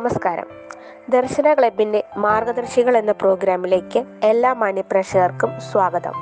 നമസ്കാരം ദർശന ക്ലബിന്റെ മാർഗദർശികൾ എന്ന പ്രോഗ്രാമിലേക്ക് എല്ലാ മാന്യപ്രേക്ഷകർക്കും സ്വാഗതം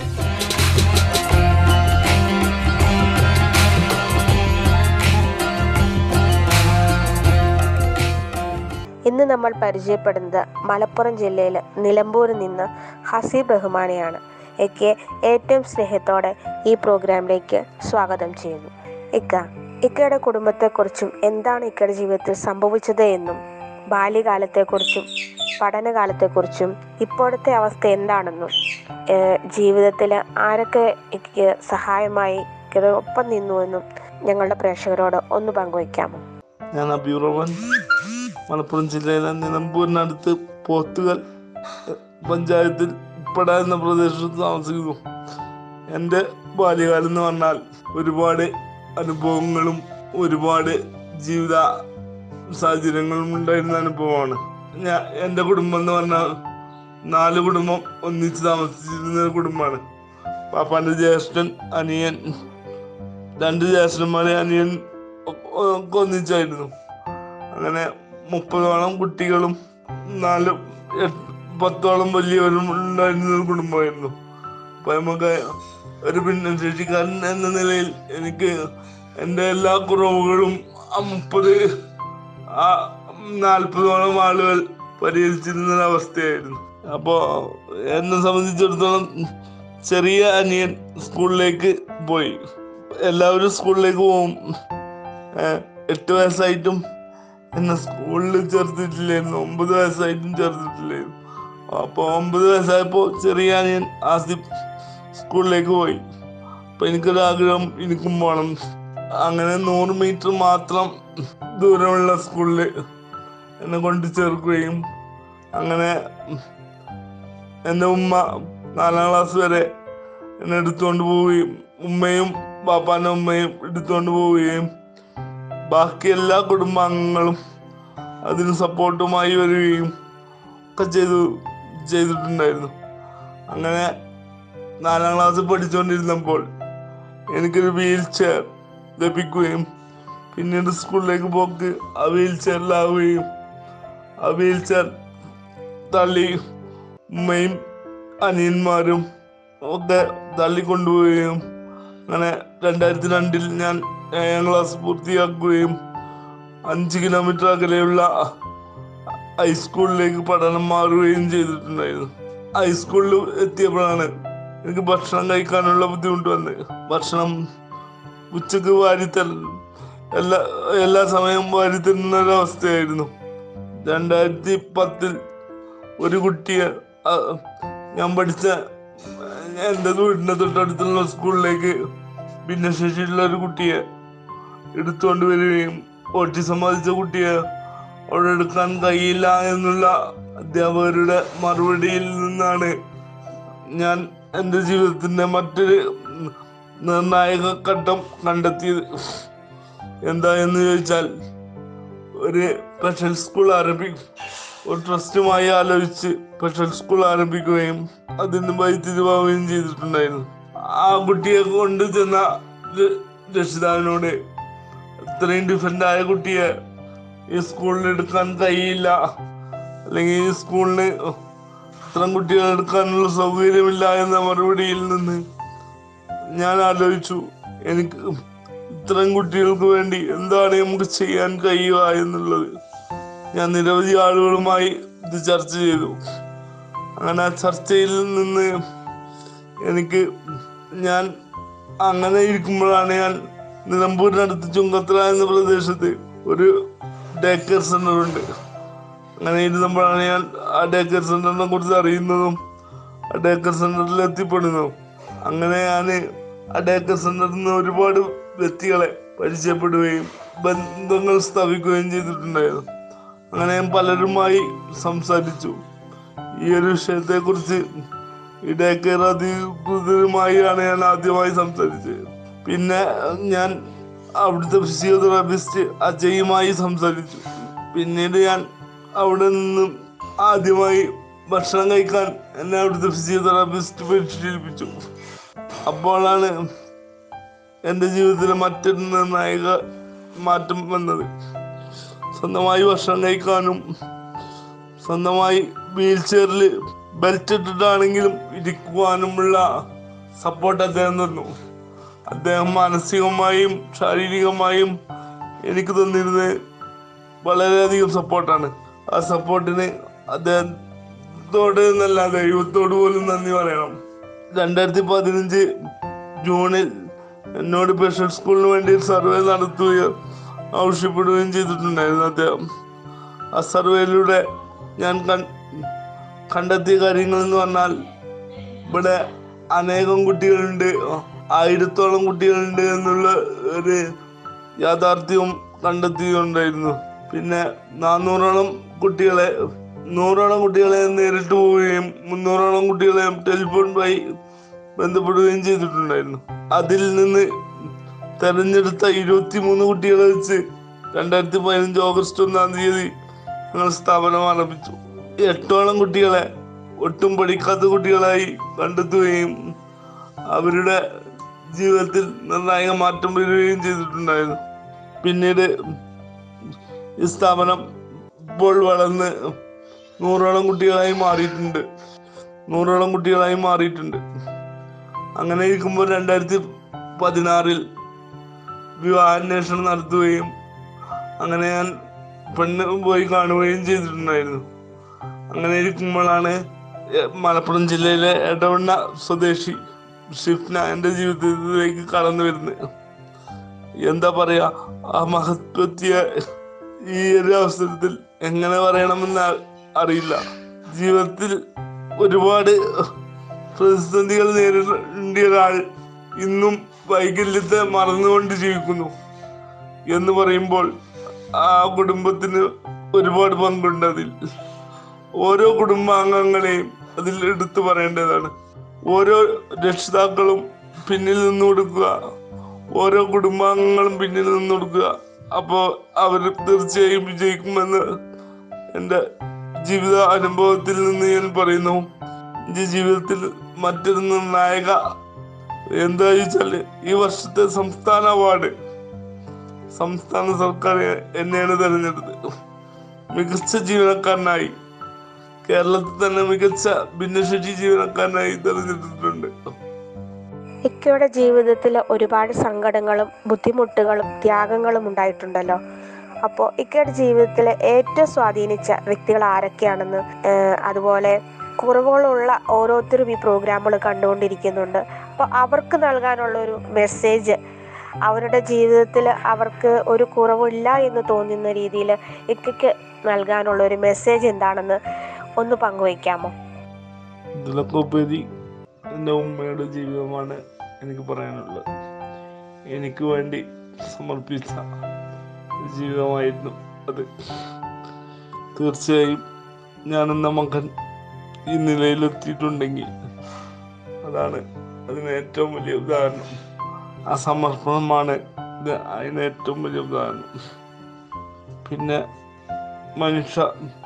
ഇന്ന് നമ്മൾ പരിചയപ്പെടുന്നത് മലപ്പുറം ജില്ലയിലെ നിലമ്പൂരിൽ നിന്ന് ഹസീബ് റഹ്മാനെയാണ് എക്കെ ഏറ്റവും സ്നേഹത്തോടെ ഈ പ്രോഗ്രാമിലേക്ക് സ്വാഗതം ചെയ്യുന്നു ഇക്ക ഇക്കയുടെ കുടുംബത്തെക്കുറിച്ചും എന്താണ് ഇക്കയുടെ ജീവിതത്തിൽ സംഭവിച്ചത് എന്നും ബാല്യകാലത്തെക്കുറിച്ചും പഠനകാലത്തെക്കുറിച്ചും ഇപ്പോഴത്തെ അവസ്ഥ എന്താണെന്നും ജീവിതത്തിൽ ആരൊക്കെ ഇക്ക് സഹായമായി ഇക്കയുടെ ഒപ്പം നിന്നുവെന്നും ഞങ്ങളുടെ പ്രേക്ഷകരോട് ഒന്ന് പങ്കുവയ്ക്കാമോ ഞാൻ അബീർ റഹ്മാൻ മലപ്പുറം ജില്ലയിലെ നിലമ്പൂരിനടുത്ത് പോത്തുകൽ പഞ്ചായത്തിൽ ഉപ്പട എന്ന പ്രദേശത്ത് താമസിക്കുന്നു എൻ്റെ ബാല്യകാലം എന്ന് പറഞ്ഞാൽ ഒരുപാട് അനുഭവങ്ങളും ഒരുപാട് ജീവിത സാഹചര്യങ്ങളും ഉണ്ടായിരുന്ന അനുഭവമാണ് ഞാൻ എൻ്റെ കുടുംബം എന്ന് പറഞ്ഞാൽ നാല് കുടുംബം ഒന്നിച്ച് താമസിച്ചിരുന്ന ഒരു കുടുംബമാണ് പാപ്പാൻ്റെ ജ്യേഷ്ഠൻ അനിയൻ രണ്ട് ജ്യേഷ്ഠന്മാരെ അനിയൻ ഒക്കെ ഒന്നിച്ചായിരുന്നു അങ്ങനെ മുപ്പതോളം കുട്ടികളും നാല് എട്ട് പത്തോളം വലിയവരും ഉണ്ടായിരുന്ന ഒരു കുടുംബമായിരുന്നു അപ്പൊ നമുക്ക് ഒരു ഭിന്നശേഷിക്കാരൻ എന്ന നിലയിൽ എനിക്ക് എൻ്റെ എല്ലാ കുറവുകളും ആ മുപ്പത് ആ നാൽപ്പതോളം ആളുകൾ പരിഹരിച്ചിരുന്ന ഒരു അവസ്ഥയായിരുന്നു അപ്പോൾ എന്നെ സംബന്ധിച്ചിടത്തോളം ചെറിയ അനിയൻ സ്കൂളിലേക്ക് പോയി എല്ലാവരും സ്കൂളിലേക്ക് പോകും ഏഹ് എട്ട് വയസ്സായിട്ടും എന്നെ സ്കൂളിൽ ചേർത്തിട്ടില്ലായിരുന്നു ഒമ്പത് വയസ്സായിട്ടും ചേർത്തിട്ടില്ലായിരുന്നു അപ്പോൾ ഒമ്പത് വയസ്സായപ്പോൾ ചെറിയ അനിയൻ ആസിഫ് സ്കൂളിലേക്ക് പോയി അപ്പം എനിക്കൊരു ആഗ്രഹം എനിക്കും പോകണം അങ്ങനെ നൂറ് മീറ്റർ മാത്രം ദൂരമുള്ള സ്കൂളിൽ എന്നെ കൊണ്ട് ചേർക്കുകയും അങ്ങനെ എൻ്റെ ഉമ്മ നാലാം ക്ലാസ് വരെ എന്നെ എടുത്തുകൊണ്ട് പോവുകയും ഉമ്മയും പാപ്പാൻ്റെ ഉമ്മയും എടുത്തുകൊണ്ട് പോവുകയും ബാക്കി എല്ലാ കുടുംബാംഗങ്ങളും അതിന് സപ്പോർട്ടുമായി വരികയും ഒക്കെ ചെയ്തു ചെയ്തിട്ടുണ്ടായിരുന്നു അങ്ങനെ നാലാം ക്ലാസ് പഠിച്ചുകൊണ്ടിരുന്നപ്പോൾ എനിക്കൊരു വീൽ ചെയർ ലഭിക്കുകയും പിന്നീട് സ്കൂളിലേക്ക് പോക്ക് ആ വീൽ ചെയറിലാവുകയും ആ വീൽ ചെയർ തള്ളി ഉമ്മയും അനിയന്മാരും ഒക്കെ തള്ളിക്കൊണ്ടുപോവുകയും അങ്ങനെ രണ്ടായിരത്തി രണ്ടിൽ ഞാൻ ഏഴാം ക്ലാസ് പൂർത്തിയാക്കുകയും അഞ്ച് കിലോമീറ്റർ അകലെയുള്ള ഹൈസ്കൂളിലേക്ക് പഠനം മാറുകയും ചെയ്തിട്ടുണ്ടായിരുന്നു ഹൈസ്കൂളിൽ എത്തിയപ്പോഴാണ് എനിക്ക് ഭക്ഷണം കഴിക്കാനുള്ള ബുദ്ധിമുട്ട് വന്നത് ഭക്ഷണം ഉച്ചക്ക് വാരിത്തൽ എല്ലാ എല്ലാ സമയവും വാരിത്തരുന്ന ഒരവസ്ഥയായിരുന്നു രണ്ടായിരത്തി പത്തിൽ ഒരു കുട്ടിയെ ആ, ഞാൻ പഠിച്ച എൻ്റെ വീടിൻ്റെ തൊട്ടടുത്തുള്ള സ്കൂളിലേക്ക് ഭിന്നശേഷിയുള്ള ഒരു കുട്ടിയെ എടുത്തുകൊണ്ട് വരികയും ഓട്ടിസം ബാധിച്ച കുട്ടിയെ അവിടെ എടുക്കാൻ കഴിയില്ല എന്നുള്ള അധ്യാപകരുടെ മറുപടിയിൽ നിന്നാണ് ഞാൻ എൻ്റെ ജീവിതത്തിൻ്റെ മറ്റൊരു നിർണായക ഘട്ടം കണ്ടെത്തിയത് എന്താ എന്ന് ചോദിച്ചാൽ ഒരു സ്പെഷ്യൽ സ്കൂൾ ആരംഭിക്കും ഒരു ട്രസ്റ്റുമായി ആലോചിച്ച് സ്പെഷ്യൽ സ്കൂൾ ആരംഭിക്കുകയും അതിന് വൈദ്യുതിവാവുകയും ചെയ്തിട്ടുണ്ടായിരുന്നു ആ കുട്ടിയെ കൊണ്ട് ചെന്ന ര- രക്ഷിതാവിനോട് ഇത്രയും ഡിഫറെൻ്റ് ആയ കുട്ടിയെ ഈ സ്കൂളിൽ എടുക്കാൻ കഴിയില്ല അല്ലെങ്കിൽ ഈ സ്കൂളിന് ഇത്രയും കുട്ടികളെ എടുക്കാനുള്ള സൗകര്യമില്ല എന്ന മറുപടിയിൽ നിന്ന് ഞാൻ ആലോചിച്ചു എനിക്ക് ഇത്രയും കുട്ടികൾക്ക് വേണ്ടി എന്താണ് നമുക്ക് ചെയ്യാൻ കഴിയുക എന്നുള്ളത് ഞാൻ നിരവധി ആളുകളുമായി ഇത് ചർച്ച ചെയ്തു അങ്ങനെ ആ ചർച്ചയിൽ നിന്ന് എനിക്ക് ഞാൻ അങ്ങനെ ഇരിക്കുമ്പോഴാണ് ഞാൻ നിലമ്പൂരിനടുത്ത് ചുങ്കത്ര എന്ന പ്രദേശത്ത് ഒരു ഡേ കെയർ സെന്റർ ഉണ്ട് അങ്ങനെ ഇരുന്നപ്പോഴാണ് ഞാൻ ആ ഡേ കെയർ സെന്ററിനെ കുറിച്ച് അറിയുന്നതും ആ ഡേ കെയർ സെന്ററിൽ എത്തിപ്പെടുന്നതും അങ്ങനെ ഞാൻ ആ ഡേ കെയർ സെന്ററിൽ നിന്ന് ഒരുപാട് വ്യക്തികളെ പരിചയപ്പെടുകയും ബന്ധങ്ങൾ സ്ഥാപിക്കുകയും ചെയ്തിട്ടുണ്ടായിരുന്നു അങ്ങനെ ഞാൻ പലരുമായി സംസാരിച്ചു ഈ ഒരു വിഷയത്തെക്കുറിച്ച് ഈ ഡേ കെയർ അധികൃതരുമായാണ് ഞാൻ ആദ്യമായി സംസാരിച്ചത് പിന്നെ ഞാൻ അവിടുത്തെ ഫിസിയോതെറാപ്പിസ്റ്റ് അജയുമായി സംസാരിച്ചു പിന്നീട് ഞാൻ അവിടെ നിന്നും ആദ്യമായി ഭക്ഷണം കഴിക്കാൻ എന്നെ അവിടുത്തെ ഫിസിയോതെറാപ്പിസ്റ്റ് പരിശീലിപ്പിച്ചു അപ്പോഴാണ് എൻ്റെ ജീവിതത്തിലെ മറ്റൊരു നിർണായക മാറ്റം വന്നത് സ്വന്തമായി ഭക്ഷണം കഴിക്കാനും സ്വന്തമായി വീൽ ചെയറിൽ ബെൽറ്റ് ഇട്ടിട്ടാണെങ്കിലും ഇരിക്കുവാനുമുള്ള സപ്പോർട്ട് അദ്ദേഹം തന്നു അദ്ദേഹം മാനസികമായും ശാരീരികമായും എനിക്ക് തന്നിരുന്നത് വളരെയധികം സപ്പോർട്ടാണ് ആ സപ്പോർട്ടിന് അദ്ദേഹത്തോട് എന്നല്ല ദൈവത്തോട് പോലും നന്ദി പറയണം രണ്ടായിരത്തി പതിനഞ്ച് ജൂണിൽ എന്നോട് സ്പെഷ്യൽ സ്കൂളിന് വേണ്ടി സർവേ നടത്തുകയും ആവശ്യപ്പെടുകയും ചെയ്തിട്ടുണ്ടായിരുന്നു അദ്ദേഹം ആ സർവേയിലൂടെ ഞാൻ കൺ കണ്ടെത്തിയ കാര്യങ്ങൾ എന്ന് പറഞ്ഞാൽ ഇവിടെ അനേകം കുട്ടികളുണ്ട് ആയിരത്തോളം കുട്ടികളുണ്ട് എന്നുള്ള ഒരു യാഥാർത്ഥ്യവും കണ്ടെത്തിയിട്ടുണ്ടായിരുന്നു പിന്നെ നാനൂറോളം കുട്ടികളെ നൂറോളം കുട്ടികളെ നേരിട്ട് പോവുകയും മുന്നൂറോളം കുട്ടികളെ ടെലിഫോൺ വഴി ബന്ധപ്പെടുകയും ചെയ്തിട്ടുണ്ടായിരുന്നു അതിൽ നിന്ന് തെരഞ്ഞെടുത്ത ഇരുപത്തിമൂന്ന് കുട്ടികളെ വെച്ച് രണ്ടായിരത്തി പതിനഞ്ച് ഓഗസ്റ്റ് ഒന്നാം തീയതി ഞങ്ങൾ സ്ഥാപനം ആരംഭിച്ചു എട്ടോളം കുട്ടികളെ ഒട്ടും പഠിക്കാത്ത കുട്ടികളായി കണ്ടെത്തുകയും അവരുടെ ജീവിതത്തിൽ നിർണായക മാറ്റം വരികയും ചെയ്തിട്ടുണ്ടായിരുന്നു പിന്നീട് ഈ സ്ഥാപനം ഇപ്പോൾ വളർന്ന് നൂറോളം കുട്ടികളായി മാറിയിട്ടുണ്ട് നൂറോളം കുട്ടികളായി മാറിയിട്ടുണ്ട് അങ്ങനെ ഇരിക്കുമ്പോൾ രണ്ടായിരത്തി പതിനാറിൽ വിവാഹാന്വേഷണം നടത്തുകയും അങ്ങനെ ഞാൻ പെണ്ണ് പോയി കാണുകയും ചെയ്തിട്ടുണ്ടായിരുന്നു അങ്ങനെ ഇരിക്കുമ്പോഴാണ് എ- മലപ്പുറം ജില്ലയിലെ എടവണ്ണ സ്വദേശി ഷിഫ്ന എൻ്റെ ജീവിതത്തിലേക്ക് കടന്നു വരുന്നത് എന്താ പറയാ ആ മഹത്വത്തിയ ഈ ഒരു അവസരത്തിൽ എങ്ങനെ പറയണമെന്ന് അ- അറിയില്ല ജീവിതത്തിൽ ഒരുപാട് പ്രതിസന്ധികൾ നേരിടേണ്ട ഒരാൾ ഇന്നും വൈകല്യത്തെ മറന്നുകൊണ്ട് ജീവിക്കുന്നു എന്ന് പറയുമ്പോൾ ആ കുടുംബത്തിന് ഒരുപാട് പങ്കുണ്ട് അതിൽ ഓരോ കുടുംബാംഗങ്ങളെയും അതിൽ എടുത്തു പറയേണ്ടതാണ് ഓരോ രക്ഷിതാക്കളും പിന്നിൽ നിന്ന് കൊടുക്കുക ഓരോ കുടുംബാംഗങ്ങളും പിന്നിൽ നിന്ന് കൊടുക്കുക അപ്പോൾ അവർ തീർച്ചയായും വിജയിക്കുമെന്ന് എൻ്റെ ജീവിത അനുഭവത്തിൽ നിന്ന് ഞാൻ പറയുന്നു എൻ്റെ ജീവിതത്തിൽ മറ്റൊരു നിർണായക എന്താ വെച്ചാൽ ഈ വർഷത്തെ സംസ്ഥാന അവാർഡ് സംസ്ഥാന സർക്കാർ എന്നെയാണ് തെരഞ്ഞെടുത്തത് മികച്ച ജീവനക്കാരനായി കേരളത്തിൽ തന്നെ മികച്ച ഭിന്നശേഷി ജീവനക്കാരനായി തെരഞ്ഞെടുത്തിട്ടുണ്ട് ഇക്കയുടെ ജീവിതത്തിൽ ഒരുപാട് സങ്കടങ്ങളും ബുദ്ധിമുട്ടുകളും ത്യാഗങ്ങളും ഉണ്ടായിട്ടുണ്ടല്ലോ അപ്പോൾ ഇക്കയുടെ ജീവിതത്തിൽ ഏറ്റവും സ്വാധീനിച്ച വ്യക്തികൾ ആരൊക്കെയാണെന്ന് ഏഹ്, അതുപോലെ കുറവുകളുള്ള ഓരോരുത്തരും ഈ പ്രോഗ്രാമുകൾ കണ്ടുകൊണ്ടിരിക്കുന്നുണ്ട് അപ്പോൾ അവർക്ക് നൽകാനുള്ള ഒരു മെസ്സേജ് അവരുടെ ജീവിതത്തിൽ അവർക്ക് ഒരു കുറവില്ല എന്ന് തോന്നുന്ന രീതിയിൽ ഇക്കയ്ക്ക് നൽകാനുള്ള ഒരു മെസ്സേജ് എന്താണെന്ന് ഒന്ന് പങ്കുവയ്ക്കാമോ ഇതിലൊക്കെ ഉപരി എൻ്റെ ഉമ്മയുടെ ജീവിതമാണ് എനിക്ക് പറയാനുള്ളത് എനിക്ക് വേണ്ടി സമർപ്പിച്ച ഒരു ജീവിതമായിരുന്നു അത് തീർച്ചയായും ഞാനെന്ന മകൻ ഈ നിലയിലെത്തിയിട്ടുണ്ടെങ്കിൽ അതാണ് അതിന് ഏറ്റവും വലിയ ഉദാഹരണം ആ സമർപ്പണമാണ് ഇത് അതിന് ഏറ്റവും വലിയ ഉദാഹരണം പിന്നെ മനുഷ്യ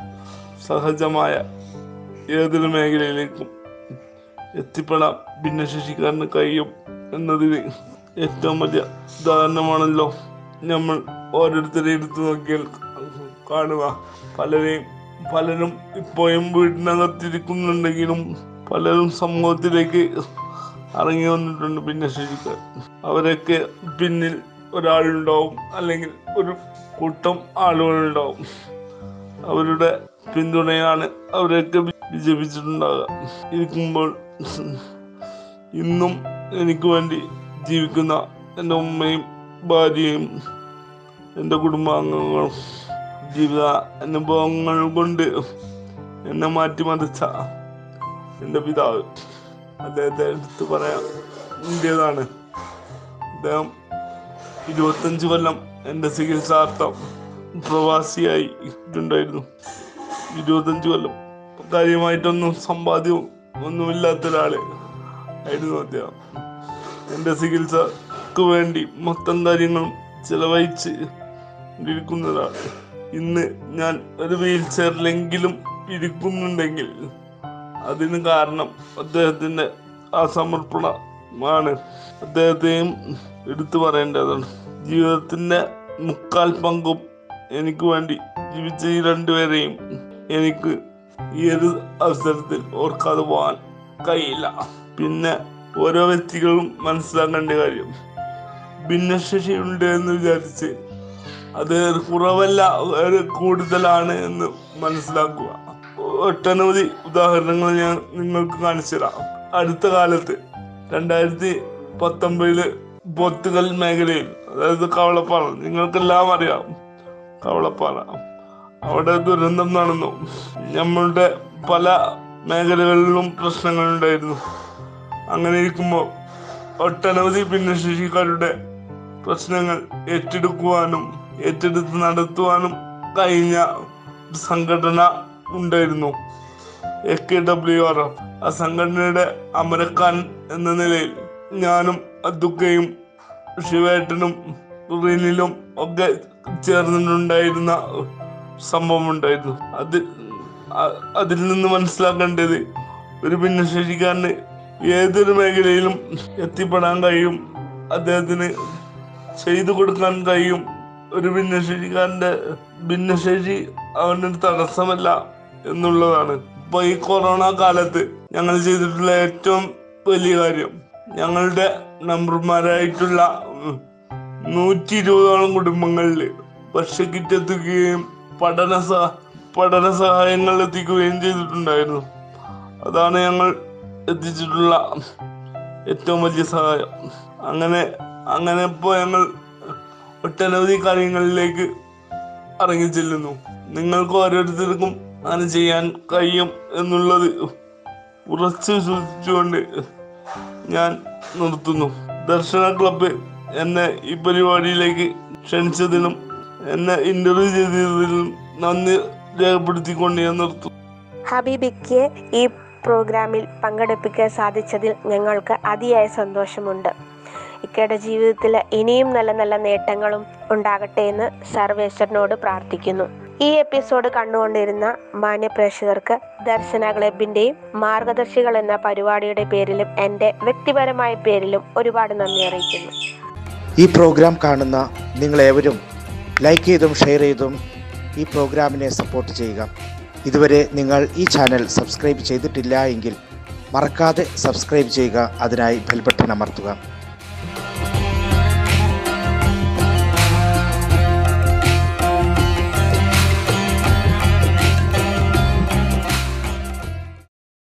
സഹജമായ ഏതൊരു മേഖലയിലേക്കും എത്തിപ്പെടാൻ ഭിന്നശേഷിക്കാരന് കഴിയും എന്നതിന് ഏറ്റവും വലിയ ഉദാഹരണമാണല്ലോ നമ്മൾ ഓരോരുത്തരെ എടുത്തു നോക്കിയാൽ കാണുക പലരെയും പലരും ഇപ്പോഴും വീടിനകത്തിരിക്കുന്നുണ്ടെങ്കിലും പലരും സമൂഹത്തിലേക്ക് ഇറങ്ങി വന്നിട്ടുണ്ട് ഭിന്നശേഷിക്കാർ അവരൊക്കെ പിന്നിൽ ഒരാളുണ്ടാവും അല്ലെങ്കിൽ ഒരു കൂട്ടം ആളുകളുണ്ടാവും അവരുടെ പിന്തുണയാണ് അവരെയൊക്കെ വിജയിപ്പിച്ചിട്ടുണ്ടാകുക ഇരിക്കുമ്പോൾ ഇന്നും എനിക്ക് വേണ്ടി ജീവിക്കുന്ന എൻ്റെ ഉമ്മയും ഭാര്യയും എൻ്റെ കുടുംബാംഗങ്ങളും ജീവിത അനുഭവങ്ങൾ കൊണ്ട് എന്നെ മാറ്റിമറിച്ച എൻ്റെ പിതാവ് അദ്ദേഹത്തെ എടുത്ത് പറയാൻ ഇന്ത്യതാണ് അദ്ദേഹം ഇരുപത്തഞ്ച് കൊല്ലം എൻ്റെ ചികിത്സാർത്ഥം പ്രവാസിയായി ഉണ്ടായിരുന്നു ഇരുപത്തഞ്ച് കൊല്ലം കാര്യമായിട്ടൊന്നും സമ്പാദ്യം ഒന്നുമില്ലാത്ത ഒരാള് ആയിരുന്നു അദ്ദേഹം എൻ്റെ ചികിത്സക്ക് വേണ്ടി മൊത്തം കാര്യങ്ങളും ചെലവഴിച്ച് ഇരിക്കുന്ന ഒരാൾ ഇന്ന് ഞാൻ ഒരു വീൽ ചെയറിലെങ്കിലും ഇരിക്കുന്നുണ്ടെങ്കിൽ അതിന് കാരണം അദ്ദേഹത്തിൻ്റെ ആ സമർപ്പണമാണ് അദ്ദേഹത്തെയും എടുത്തു പറയേണ്ടതാണ് ജീവിതത്തിൻ്റെ മുക്കാൽ പങ്കും എനിക്ക് വേണ്ടി ജീവിച്ച ഈ രണ്ടുപേരെയും എനിക്ക് ഈ ഒരു അവസരത്തിൽ ഓർക്കാതെ പോകാൻ കഴിയില്ല പിന്നെ ഓരോ വ്യക്തികളും മനസ്സിലാക്കേണ്ട കാര്യം ഭിന്നശേഷി ഉണ്ട് എന്ന് വിചാരിച്ച് അത് കുറവല്ല ഒരു കൂടുതലാണ് എന്ന് മനസ്സിലാക്കുക ഒട്ടനവധി ഉദാഹരണങ്ങൾ ഞാൻ നിങ്ങൾക്ക് കാണിച്ചു തരാം അടുത്ത കാലത്ത് രണ്ടായിരത്തി പത്തൊമ്പതില് പോർത്തുഗൽ മേഖലയിൽ അതായത് കവളപ്പാറ നിങ്ങൾക്കെല്ലാം അറിയാം കവളപ്പാറ അവിടെ ദുരന്തം നടന്നു നമ്മളുടെ പല മേഖലകളിലും പ്രശ്നങ്ങളുണ്ടായിരുന്നു അങ്ങനെ ഇരിക്കുമ്പോൾ ഒട്ടനവധി ഭിന്നശേഷിക്കാരുടെ പ്രശ്നങ്ങൾ ഏറ്റെടുക്കുവാനും ഏറ്റെടുത്ത് നടത്തുവാനും കഴിഞ്ഞ സംഘടന ഉണ്ടായിരുന്നു A K W R F ആ സംഘടനയുടെ അമരക്കാൻ എന്ന നിലയിൽ ഞാനും അദ്ദുക്കയും ശിവേട്ടനും റിനിലും ഒക്കെ ചേർന്നിട്ടുണ്ടായിരുന്ന സംഭവം ഉണ്ടായിരുന്നു അത് അ- അതിൽ നിന്ന് മനസ്സിലാക്കേണ്ടത് ഒരു ഭിന്നശേഷിക്കാരന് ഏതൊരു മേഖലയിലും എത്തിപ്പെടാൻ കഴിയും അദ്ദേഹത്തിന് ചെയ്തു കൊടുക്കാൻ കഴിയും ഒരു ഭിന്നശേഷിക്കാരന്റെ ഭിന്നശേഷി അവനൊരു തടസ്സമല്ല എന്നുള്ളതാണ് ഇപ്പൊ ഈ കൊറോണ കാലത്ത് ഞങ്ങൾ ചെയ്തിട്ടുള്ള ഏറ്റവും വലിയ കാര്യം ഞങ്ങളുടെ നമ്പർമാരായിട്ടുള്ള ഉം, നൂറ്റി ഇരുപതോളം കുടുംബങ്ങളിൽ ഭക്ഷ്യക്കിറ്റ് എത്തിക്കുകയും പഠന സഹ പഠന സഹായങ്ങൾ എത്തിക്കുകയും ചെയ്തിട്ടുണ്ടായിരുന്നു അതാണ് ഞങ്ങൾ എത്തിച്ചിട്ടുള്ള ഏറ്റവും വലിയ സഹായം അങ്ങനെ അങ്ങനെ ഇപ്പോൾ ഞങ്ങൾ ഒട്ടനവധി കാര്യങ്ങളിലേക്ക് ഇറങ്ങി ചെല്ലുന്നു നിങ്ങൾക്ക് ഓരോരുത്തർക്കും അങ്ങനെ ചെയ്യാൻ കഴിയും എന്നുള്ളത് ഉറച്ചു വിശ്വസിച്ചുകൊണ്ട് ഞാൻ നിർത്തുന്നു ദർശന ക്ലബ്ബ് എന്നെ ഈ പരിപാടിയിലേക്ക് ക്ഷണിച്ചതിനും എന്നെ ഇന്റർവ്യൂ ചെയ്തതിനും നന്ദി രേഖപ്പെടുത്തിക്കൊണ്ട് ഞാൻ നിർത്തുന്നു ഹബീബിക്ക് ഈ പ്രോഗ്രാമിൽ പങ്കെടുപ്പിക്കാൻ സാധിച്ചതിൽ ഞങ്ങൾക്ക് അതിയായ സന്തോഷമുണ്ട് ഇക്കയുടെ ജീവിതത്തിൽ ഇനിയും നല്ല നല്ല നേട്ടങ്ങളും ഉണ്ടാകട്ടെ എന്ന് സർവേശ്വരനോട് പ്രാർത്ഥിക്കുന്നു ഈ എപ്പിസോഡ് കണ്ടുകൊണ്ടിരുന്ന മാന്യ പ്രേക്ഷകർക്ക് ദർശന ക്ലബിൻ്റെയും മാർഗദർശികൾ എന്ന പരിപാടിയുടെ പേരിലും എൻ്റെ വ്യക്തിപരമായ പേരിലും ഒരുപാട് നന്ദി അറിയിക്കുന്നു ഈ പ്രോഗ്രാം കാണുന്ന നിങ്ങളേവരും ലൈക്ക് ചെയ്തും ഷെയർ ചെയ്തും ഈ പ്രോഗ്രാമിനെ സപ്പോർട്ട് ചെയ്യുക ഇതുവരെ നിങ്ങൾ ഈ ചാനൽ സബ്സ്ക്രൈബ് ചെയ്തിട്ടില്ല എങ്കിൽ മറക്കാതെ സബ്സ്ക്രൈബ് ചെയ്യുക അതിനായി ബെൽ ബട്ടൺ അമർത്തുക